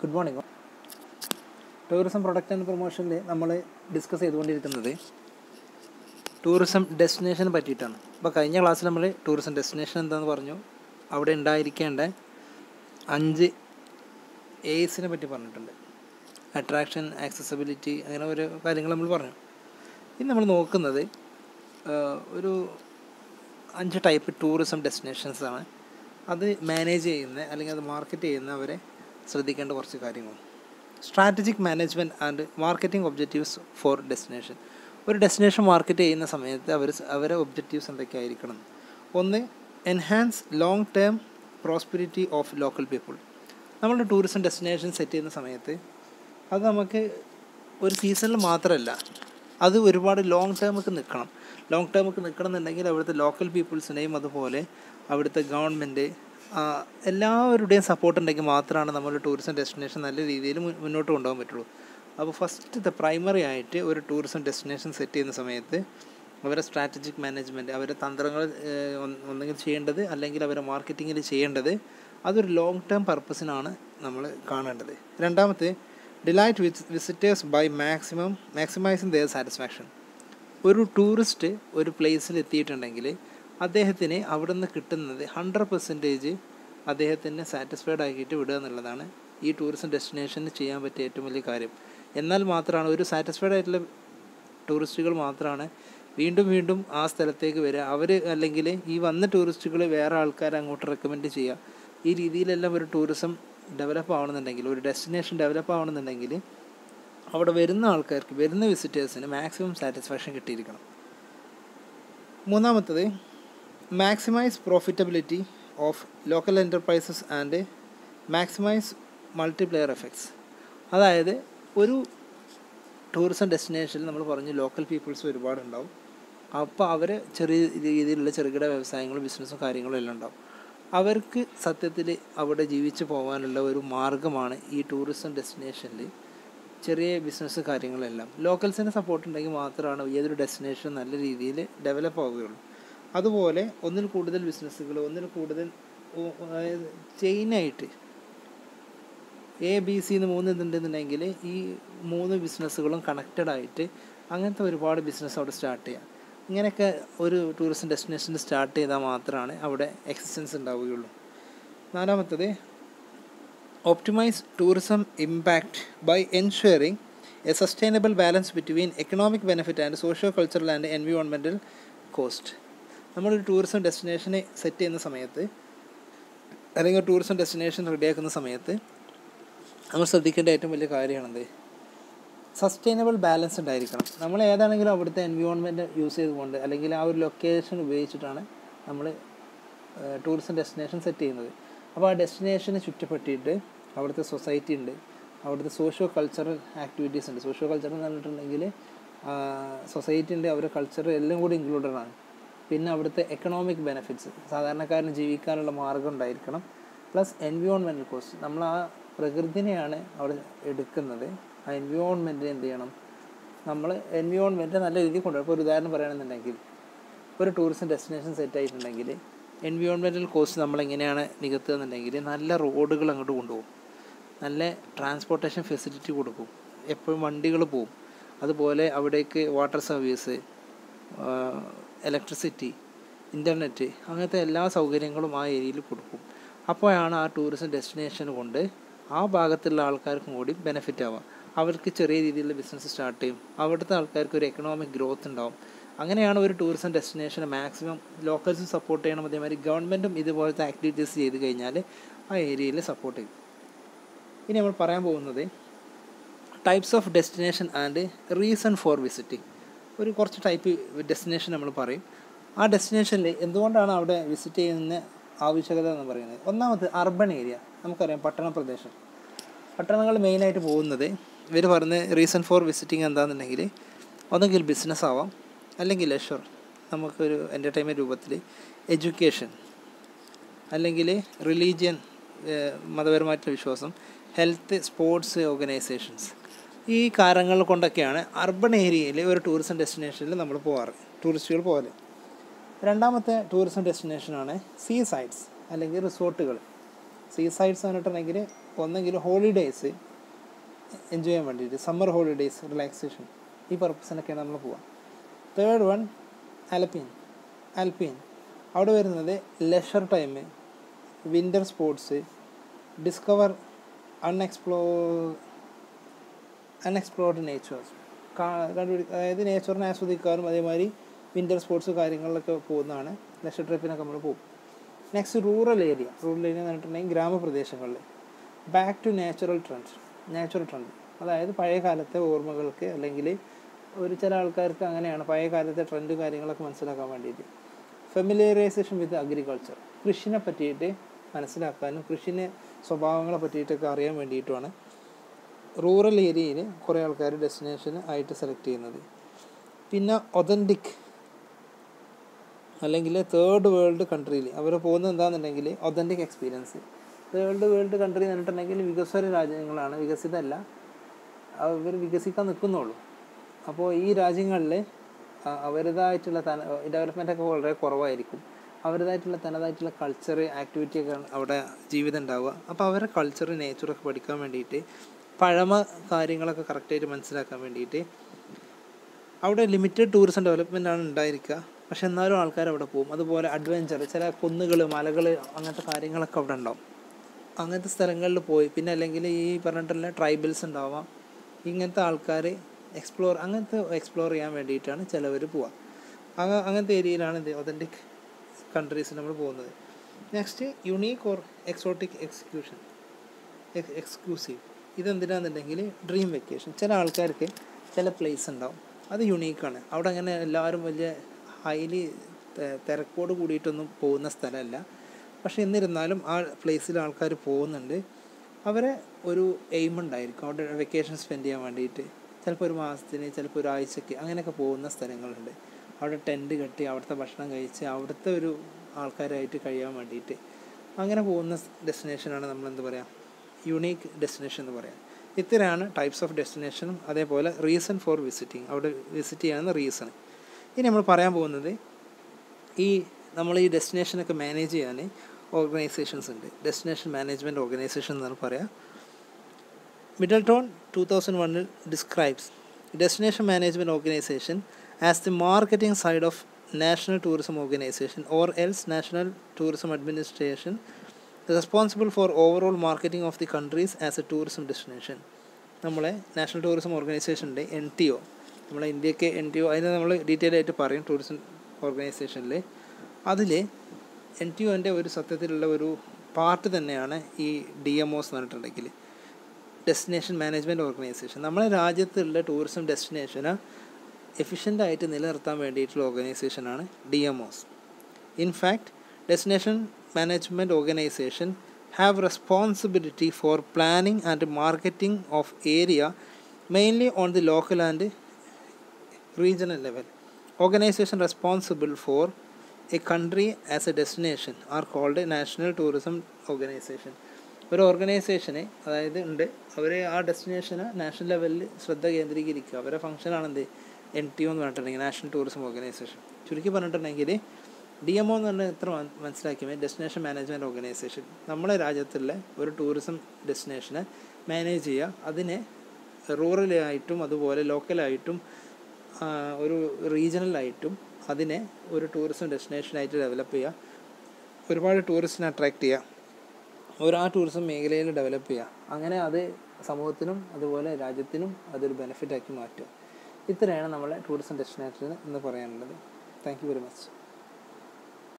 Good morning tourism product and പ്രൊമോഷനിൽ നമ്മൾ discuss ചെയ്തുകൊണ്ടിരിക്കുന്നത് ടൂറിസം ഡെസ്റ്റിനേഷനെ പറ്റിയിട്ടാണ് അപ്പോൾ കഴിഞ്ഞ ക്ലാസ്സിൽ നമ്മൾ ടൂറിസം ഡെസ്റ്റിനേഷൻ എന്താണെന്ന് പറഞ്ഞു അവിടെ ഉണ്ടായിരിക്കേണ്ട അഞ്ച് എയ്സിനെ പറ്റി പറഞ്ഞിട്ടുണ്ട് അട്രാക്ഷൻ ആക്സസബിലിറ്റി അങ്ങനെ ഓരോ കാര്യങ്ങൾ നമ്മൾ പറഞ്ഞു ഇനി നമ്മൾ നോക്കുന്നത് ആ, ഒരു അഞ്ച് ടൈപ്പ് ടൂറിസം ഡെസ്റ്റിനേഷൻസ് ആണ് അത് മാനേജ് ചെയ്യുന്ന അല്ലെങ്കിൽ അത് മാർക്കറ്റ് ചെയ്യുന്നവരെ ശ്രദ്ധിക്കേണ്ട കുറച്ച് കാര്യങ്ങൾ strategic management and marketing objectives for destination ഒരു ഡെസ്റ്റിനേഷൻ മാർക്കറ്റ് ചെയ്യുന്ന സമയത്ത് അവർ അവരെ ഒബ്ജക്റ്റീവ്സ് എന്തൊക്കെയായിരിക്കണം ഒന്ന് enhance long term prosperity of local people നമ്മൾ ടൂറിസം ഡെസ്റ്റിനേഷൻ സെറ്റ് ചെയ്യുന്ന സമയത്ത് അത് നമുക്ക് ഒരു സീസണിൽ മാത്രമല്ല അത് ഒരുപാട് ലോങ് ടേമൊക്കെ നിൽക്കണം ലോങ് ടേമൊക്കെ നിൽക്കണം എന്നുണ്ടെങ്കിൽ അവിടുത്തെ ലോക്കൽ പീപ്പിൾസിനെയും അതുപോലെ അവിടുത്തെ ഗവൺമെൻറ് എല്ലാവരുടെയും സപ്പോർട്ട് ഉണ്ടെങ്കിൽ മാത്രമാണ് നമ്മൾ ടൂറിസം ഡെസ്റ്റിനേഷൻ നല്ല രീതിയിൽ മുൻ- മുന്നോട്ട് കൊണ്ടുപോകാൻ പറ്റുള്ളൂ അപ്പോൾ ഫസ്റ്റ് പ്രൈമറി ആയിട്ട് ഒരു ടൂറിസം ഡെസ്റ്റിനേഷൻ സെറ്റ് ചെയ്യുന്ന സമയത്ത് അവരെ സ്ട്രാറ്റജിക് മാനേജ്മെൻറ്റ് അവരെ തന്ത്രങ്ങൾ ഏഹ്, ഒന്ന് ഒന്നെങ്കിൽ ചെയ്യേണ്ടത് അല്ലെങ്കിൽ അവരെ മാർക്കറ്റിങ്ങിൽ ചെയ്യേണ്ടത് അതൊരു ലോങ് ടേം പർപ്പസിനാണ് നമ്മൾ കാണേണ്ടത് രണ്ടാമത്തെ delight with visitors by maximum maximising their satisfaction ഒരു ടൂറിസ്റ്റ് ഒരു പ്ലേസിൽ എത്തിയിട്ടുണ്ടെങ്കിൽ അദ്ദേഹത്തിന് അവിടെ നിന്ന് കിട്ടുന്നത് ഹൺഡ്രഡ് പെർസെൻറ്റേജ് അദ്ദേഹത്തിനെ സാറ്റിസ്ഫൈഡ് ആക്കിയിട്ട് വിടുക എന്നുള്ളതാണ് ഈ ടൂറിസം ഡെസ്റ്റിനേഷന് ചെയ്യാൻ പറ്റിയ ഏറ്റവും വലിയ കാര്യം എന്നാൽ മാത്രമാണ് ഒരു സാറ്റിസ്ഫൈഡ് ആയിട്ടുള്ള ടൂറിസ്റ്റുകൾ മാത്രമാണ് വീണ്ടും വീണ്ടും ആ സ്ഥലത്തേക്ക് വരിക അവർ അല്ലെങ്കിൽ ഈ വന്ന ടൂറിസ്റ്റുകൾ വേറെ ആൾക്കാരെ അങ്ങോട്ട് റെക്കമെൻഡ് ചെയ്യുക ഈ രീതിയിലെല്ലാം ഒരു ടൂറിസം ഡെവലപ്പ് ആവണമെന്നുണ്ടെങ്കിൽ ഒരു ഡെസ്റ്റിനേഷൻ ഡെവലപ്പ് ആവണമെന്നുണ്ടെങ്കിൽ അവിടെ വരുന്ന ആൾക്കാർക്ക് വരുന്ന വിസിറ്റേഴ്സിന് മാക്സിമം സാറ്റിസ്ഫാക്ഷൻ കിട്ടിയിരിക്കണം മൂന്നാമത്തത് maximise profitability of local enterprises and maximise multiplier effects അതായത് ഒരു ടൂറിസം ഡെസ്റ്റിനേഷനിൽ നമ്മൾ പറഞ്ഞു ലോക്കൽ പീപ്പിൾസ് ഒരുപാടുണ്ടാവും അപ്പോൾ അവർ ചെറിയ രീതിയിലുള്ള ചെറുകിട വ്യവസായങ്ങളും ബിസിനസ്സും കാര്യങ്ങളും എല്ലാം ഉണ്ടാവും അവർക്ക് സത്യത്തിൽ അവിടെ ജീവിച്ചു പോകാനുള്ള ഒരു മാർഗമാണ് ഈ ടൂറിസം ഡെസ്റ്റിനേഷനിൽ ചെറിയ ബിസിനസ് കാര്യങ്ങളെല്ലാം ലോക്കൽസിൻ്റെ സപ്പോർട്ട് ഉണ്ടെങ്കിൽ മാത്രമാണ് ഏതൊരു ഡെസ്റ്റിനേഷനും നല്ല രീതിയിൽ ഡെവലപ്പ് ആവുകയുള്ളൂ അതുപോലെ ഒന്നിൽ കൂടുതൽ ബിസിനസ്സുകൾ ഒന്നിൽ കൂടുതൽ ഉ- അതായത് ചെയിനായിട്ട് എ ബി സി എന്ന് മൂന്ന് ഇതുണ്ടെന്നുണ്ടെങ്കിൽ ഈ മൂന്ന് ബിസിനസ്സുകളും കണക്റ്റഡ് ആയിട്ട് അങ്ങനത്തെ ഒരുപാട് ബിസിനസ് അവിടെ സ്റ്റാർട്ട് ചെയ്യാം ഇങ്ങനെയൊക്കെ ഒരു ടൂറിസം ഡെസ്റ്റിനേഷനിൽ സ്റ്റാർട്ട് ചെയ്താൽ മാത്രമാണ് അവിടെ എക്സിസ്റ്റൻസ് ഉണ്ടാവുകയുള്ളൂ നാലാമത്തത് optimize tourism impact by ensuring a sustainable balance between economic benefit and socio-cultural and environmental cost നമ്മളൊരു ടൂറിസം ഡെസ്റ്റിനേഷനെ സെറ്റ് ചെയ്യുന്ന സമയത്ത് അല്ലെങ്കിൽ ടൂറിസം ഡെസ്റ്റിനേഷൻ റെഡിയാക്കുന്ന സമയത്ത് നമ്മൾ ശ്രദ്ധിക്കേണ്ട ഏറ്റവും വലിയ കാര്യമാണെന്ത് സസ്റ്റൈനബിൾ ബാലൻസ് ഉണ്ടായിരിക്കണം നമ്മൾ ഏതാണെങ്കിലും അവിടുത്തെ എൻവിയോൺമെൻറ്റ് യൂസ് ചെയ്തുകൊണ്ട് അല്ലെങ്കിൽ ആ ഒരു ലൊക്കേഷൻ ഉപയോഗിച്ചിട്ടാണ് നമ്മൾ ടൂറിസം ഡെസ്റ്റിനേഷൻ സെറ്റ് ചെയ്യുന്നത് അപ്പോൾ ആ ഡെസ്റ്റിനേഷന് ചുറ്റപ്പെട്ടിട്ട് അവിടുത്തെ സൊസൈറ്റി ഉണ്ട് അവിടുത്തെ സോഷ്യോ കൾച്ചറൽ ആക്ടിവിറ്റീസ് ഉണ്ട് സോഷ്യോ കൾച്ചറൽ എന്ന് പറഞ്ഞിട്ടുണ്ടെങ്കിൽ സൊസൈറ്റി ഉണ്ട് അവരുടെ കൾച്ചർ എല്ലാം കൂടി ഇൻക്ലൂഡഡ് ആണ് പിന്നെ അവിടുത്തെ എക്കണോമിക് ബെനിഫിറ്റ്സ് സാധാരണക്കാരന് ജീവിക്കാനുള്ള മാർഗം ഉണ്ടായിരിക്കണം പ്ലസ് എൻവിയോൺമെൻറ്റൽ കോസ്റ്റ് നമ്മൾ ആ പ്രകൃതിനെയാണ് അവിടെ എടുക്കുന്നത് ആ എൻവിയോൺമെൻറ്റിനെ എന്ത് ചെയ്യണം നമ്മൾ എൻവിയോൺമെൻറ്റ് നല്ല രീതിയിൽ കൊണ്ടുപോകും ഇപ്പോൾ ഒരു ഉദാഹരണം പറയുകയാണെന്നുണ്ടെങ്കിൽ ഒരു ടൂറിസം ഡെസ്റ്റിനേഷൻ സെറ്റ് ആയിട്ടുണ്ടെങ്കിൽ എൻവിയോൺമെൻറ്റൽ കോസ്റ്റ് നമ്മൾ എങ്ങനെയാണ് നികത്തുക എന്നുണ്ടെങ്കിൽ നല്ല റോഡുകൾ അങ്ങോട്ട് കൊണ്ടുപോകും നല്ല ട്രാൻസ്പോർട്ടേഷൻ ഫെസിലിറ്റി കൊടുക്കും എപ്പോഴും വണ്ടികൾ പോവും അതുപോലെ അവിടേക്ക് വാട്ടർ സർവീസ് ഇലക്ട്രിസിറ്റി ഇൻ്റർനെറ്റ് അങ്ങനത്തെ എല്ലാ സൗകര്യങ്ങളും ആ ഏരിയയിൽ കൊടുക്കും അപ്പോഴാണ് ആ ടൂറിസം ഡെസ്റ്റിനേഷൻ കൊണ്ട് ആ ഭാഗത്തുള്ള ആൾക്കാർക്കും കൂടി ബെനിഫിറ്റ് ആവുക അവർക്ക് ചെറിയ രീതിയിലുള്ള ബിസിനസ് സ്റ്റാർട്ട് ചെയ്യും അവിടുത്തെ ആൾക്കാർക്ക് ഒരു എക്കണോമിക് ഗ്രോത്ത് ഉണ്ടാവും അങ്ങനെയാണ് ഒരു ടൂറിസം ഡെസ്റ്റിനേഷനെ മാക്സിമം ലോക്കൽസും സപ്പോർട്ട് ചെയ്യണം അതേമാതിരി ഗവൺമെൻറ്റും ഇതുപോലത്തെ ആക്ടിവിറ്റീസ് ചെയ്ത് കഴിഞ്ഞാൽ ആ ഏരിയയിൽ സപ്പോർട്ട് ചെയ്യും ഇനി നമ്മൾ പറയാൻ പോകുന്നത് types of destination and reason for visiting ഒരു കുറച്ച് ടൈപ്പ് ഡെസ്റ്റിനേഷൻ നമ്മൾ പറയും ആ ഡെസ്റ്റിനേഷനിൽ എന്തുകൊണ്ടാണ് അവിടെ വിസിറ്റ് ചെയ്യുന്ന ആവശ്യകത എന്ന് പറയുന്നത് ഒന്നാമത് അർബൻ ഏരിയ നമുക്കറിയാം പട്ടണ പ്രദേശം പട്ടണങ്ങൾ മെയിനായിട്ട് പോകുന്നത് ഇവർ പറയുന്ന റീസൺ ഫോർ വിസിറ്റിംഗ് എന്താണെന്നുണ്ടെങ്കിൽ ഒന്നെങ്കിൽ ബിസിനസ് ആവാം അല്ലെങ്കിൽ ലെഷർ നമുക്കൊരു എൻ്റർടൈൻമെൻറ്റ് രൂപത്തിൽ എഡ്യൂക്കേഷൻ അല്ലെങ്കിൽ റിലീജിയൻ മതപരമായിട്ടുള്ള വിശ്വാസം ഹെൽത്ത് സ്പോർട്സ് ഓർഗനൈസേഷൻസ് ഈ കാരണങ്ങൾ കൊണ്ടൊക്കെയാണ് അർബൻ ഏരിയയിൽ ഒരു ടൂറിസം ഡെസ്റ്റിനേഷനിൽ നമ്മൾ പോകാറ് ടൂറിസ്റ്റുകൾ പോകല് രണ്ടാമത്തെ ടൂറിസം ഡെസ്റ്റിനേഷനാണ് സീ സൈഡ്സ് അല്ലെങ്കിൽ റിസോർട്ടുകൾ സീ സൈഡ്സ് എന്ന് പറഞ്ഞിട്ടുണ്ടെങ്കിൽ ഒന്നെങ്കിൽ ഹോളിഡേയ്സ് എൻജോയ് ചെയ്യാൻ വേണ്ടിയിട്ട് സമ്മർ ഹോളിഡേയ്സ് റിലാക്സേഷൻ ഈ പർപ്പസിനൊക്കെയാണ് നമ്മൾ പോവുക തേർഡ് വൺ ആൽപ്പീൻ ആൽപ്പീൻ അവിടെ വരുന്നത് leisure time winter sports discover unexplored unexplored natures കണ്ടുപിടി അതായത് നേച്ചറിനെ ആസ്വദിക്കാനും അതേമാതിരി വിൻ്റർ സ്പോർട്സ് കാര്യങ്ങളിലൊക്കെ പോകുന്നതാണ് ലെഷർ ട്രിപ്പിനൊക്കെ നമ്മൾ പോകും next rural area rural area എന്ന് പറഞ്ഞിട്ടുണ്ടെങ്കിൽ ഗ്രാമപ്രദേശങ്ങളിൽ back to natural trend natural trend അതായത് പഴയ കാലത്തെ ഓർമ്മകൾക്ക് അല്ലെങ്കിൽ ഒരു ചില ആൾക്കാർക്ക് അങ്ങനെയാണ് പഴയ കാലത്തെ ട്രെൻഡ് കാര്യങ്ങളൊക്കെ മനസ്സിലാക്കാൻ വേണ്ടിയിട്ട് ഫെമിലിയറൈസേഷൻ വിത്ത് അഗ്രികൾച്ചർ കൃഷിനെ പറ്റിയിട്ട് മനസ്സിലാക്കാനും കൃഷിനെ സ്വഭാവങ്ങളെ പറ്റിയിട്ടൊക്കെ അറിയാൻ വേണ്ടിയിട്ടുമാണ് റൂറൽ ഏരിയയിൽ കുറേ ആൾക്കാർ ഡെസ്റ്റിനേഷൻ ആയിട്ട് സെലക്ട് ചെയ്യുന്നത് പിന്നെ ഒതൻറ്റിക് അല്ലെങ്കിൽ തേർഡ് വേൾഡ് കൺട്രിയിൽ അവർ പോകുന്നത് എന്താണെന്നുണ്ടെങ്കിൽ authentic experience third world country എന്ന് പറഞ്ഞിട്ടുണ്ടെങ്കിൽ വികസ്വര രാജ്യങ്ങളാണ് വികസിതമല്ല അവർ വികസിക്കാൻ നിൽക്കുന്നുള്ളൂ അപ്പോൾ ഈ രാജ്യങ്ങളിൽ അവരുടേതായിട്ടുള്ള തന ഡെവലപ്മെൻ്റ് ഒക്കെ വളരെ കുറവായിരിക്കും അവരുടേതായിട്ടുള്ള തനതായിട്ടുള്ള കൾച്ചർ ആക്ടിവിറ്റി ഒക്കെ അവിടെ ജീവിതം ഉണ്ടാവുക അപ്പോൾ അവരുടെ കൾച്ചർ നേച്ചറൊക്കെ പഠിക്കാൻ വേണ്ടിയിട്ട് പഴമ കാര്യങ്ങളൊക്കെ കറക്റ്റായിട്ട് മനസ്സിലാക്കാൻ വേണ്ടിയിട്ട് അവിടെ ലിമിറ്റഡ് ടൂറിസം ഡെവലപ്മെൻ്റ് ആണ് ഉണ്ടായിരിക്കുക പക്ഷെ എന്നാലും ആൾക്കാർ അവിടെ പോകും അതുപോലെ അഡ്വഞ്ചർ ചില കുന്നുകൾ മലകൾ അങ്ങനത്തെ കാര്യങ്ങളൊക്കെ അവിടെ ഉണ്ടാവും അങ്ങനത്തെ സ്ഥലങ്ങളിൽ പോയി പിന്നെ അല്ലെങ്കിൽ ഈ പറഞ്ഞിട്ടുള്ള ട്രൈബൽസ് ഉണ്ടാവാം ഇങ്ങനത്തെ ആൾക്കാർ എക്സ്പ്ലോർ അങ്ങനത്തെ എക്സ്പ്ലോർ ചെയ്യാൻ വേണ്ടിയിട്ടാണ് ചിലവർ പോവുക അങ്ങ അങ്ങനത്തെ ഏരിയയിലാണ് ഇത് ഒതൻറ്റിക് കൺട്രീസിൽ നമ്മൾ പോകുന്നത് next unique or exotic execution exclusive ഇതെന്തിനാണെന്നുണ്ടെങ്കിൽ ഡ്രീം വെക്കേഷൻ ചില ആൾക്കാർക്ക് ചില പ്ലേസ് ഉണ്ടാവും അത് യുണീക്കാണ് അവിടെ അങ്ങനെ എല്ലാവരും വലിയ ഹൈലി തിരക്കോട് കൂടിയിട്ടൊന്നും പോകുന്ന സ്ഥലമല്ല പക്ഷേ എന്നിരുന്നാലും ആ പ്ലേസിൽ ആൾക്കാർ പോകുന്നുണ്ട് അവരെ ഒരു എയിം ഉണ്ടായിരിക്കും അവിടെ വെക്കേഷൻ സ്പെൻഡ് ചെയ്യാൻ വേണ്ടിയിട്ട് ചിലപ്പോൾ ഒരു മാസത്തിന് ചിലപ്പോൾ ഒരു ആഴ്ചക്ക് അങ്ങനെയൊക്കെ പോകുന്ന സ്ഥലങ്ങളുണ്ട് അവിടെ ടെൻറ്റ് കെട്ടി അവിടുത്തെ ഭക്ഷണം കഴിച്ച് അവിടുത്തെ ഒരു ആൾക്കാരായിട്ട് കഴിയാൻ വേണ്ടിയിട്ട് അങ്ങനെ പോകുന്ന ഡെസ്റ്റിനേഷനാണ് നമ്മൾ എന്ത് പറയുക യുണീക്ക് ഡെസ്റ്റിനേഷൻ എന്ന് പറയാം ഇത്രയാണ് ടൈപ്സ് ഓഫ് ഡെസ്റ്റിനേഷനും അതേപോലെ റീസൺ ഫോർ വിസിറ്റിംഗ് അവിടെ വിസിറ്റ് ചെയ്യാവുന്ന റീസൺ ഇനി നമ്മൾ പറയാൻ പോകുന്നത് ഈ നമ്മൾ ഈ ഡെസ്റ്റിനേഷനൊക്കെ മാനേജ് ചെയ്യാൻ ഓർഗനൈസേഷൻസ് ഉണ്ട് ഡെസ്റ്റിനേഷൻ മാനേജ്മെൻറ്റ് ഓർഗനൈസേഷൻ എന്നാണ് പറയാം മിഡിൽ ടോൺ ടു തൗസൻഡ് വണ്ണിൽ describes destination management organisation as the marketing side of national tourism organisation or else national tourism administration responsible for overall marketing of the countries as a tourism destination നമ്മളെ national tourism ഓർഗനൈസേഷൻ്റെ N T O നമ്മളെ ഇന്ത്യക്ക് N T O അതിന് നമ്മൾ detail ആയിട്ട് പറയും tourism ഓർഗനൈസേഷനിൽ അതിൽ എൻ ടി ഒൻ്റെ ഒരു സത്യത്തിലുള്ള ഒരു പാർട്ട് തന്നെയാണ് ഈ ഡി എം ഒസ് എന്ന് പറഞ്ഞിട്ടുണ്ടെങ്കിൽ ഡെസ്റ്റിനേഷൻ മാനേജ്മെൻറ്റ് ഓർഗനൈസേഷൻ നമ്മുടെ രാജ്യത്തുള്ള ടൂറിസം ഡെസ്റ്റിനേഷന് എഫിഷ്യൻ്റായിട്ട് നിലനിർത്താൻ വേണ്ടിയിട്ടുള്ള ഓർഗനൈസേഷനാണ് D M Os in fact destination management organisation have responsibility for planning and marketing of area mainly on the local and regional level. Organization responsible for a country as a destination are called a national tourism organization. ഒരു ഓർഗനൈസേഷന് അതായത് ഉണ്ട് അവർ ആ destination national ലെവലിൽ ശ്രദ്ധ കേന്ദ്രീകരിക്കുക അവരുടെ ഫംഗ്ഷനാണ് എന്ത് എൻ ടി ഒ എന്ന് പറഞ്ഞിട്ടുണ്ടെങ്കിൽ നാഷണൽ ടൂറിസം ഓർഗനൈസേഷൻ ചുരുക്കി പറഞ്ഞിട്ടുണ്ടെങ്കിൽ ഡി എം ഒ എന്ന് പറഞ്ഞാൽ എത്ര മനസ്സിലാക്കിയേ ഡെസ്റ്റിനേഷൻ മാനേജ്മെൻറ്റ് ഓർഗനൈസേഷൻ നമ്മുടെ രാജ്യത്തുള്ള ഒരു ടൂറിസം ഡെസ്റ്റിനേഷനെ മാനേജ് ചെയ്യുക അതിനെ റൂറലായിട്ടും അതുപോലെ ലോക്കലായിട്ടും ഒരു റീജിയണലായിട്ടും അതിനെ ഒരു ടൂറിസം ഡെസ്റ്റിനേഷനായിട്ട് ഡെവലപ്പ് ചെയ്യുക ഒരുപാട് ടൂറിസ്റ്റിനെ അട്രാക്റ്റ് ചെയ്യുക ഒരു ആ ടൂറിസം മേഖലയിൽ ഡെവലപ്പ് ചെയ്യുക അങ്ങനെ അത് സമൂഹത്തിനും അതുപോലെ രാജ്യത്തിനും അതൊരു ബെനിഫിറ്റാക്കി മാറ്റുക ഇത്രയാണ് നമ്മളെ ടൂറിസം ഡെസ്റ്റിനേഷൻ എന്ന് പറയാനുള്ളത് താങ്ക് യു വെരി മച്ച്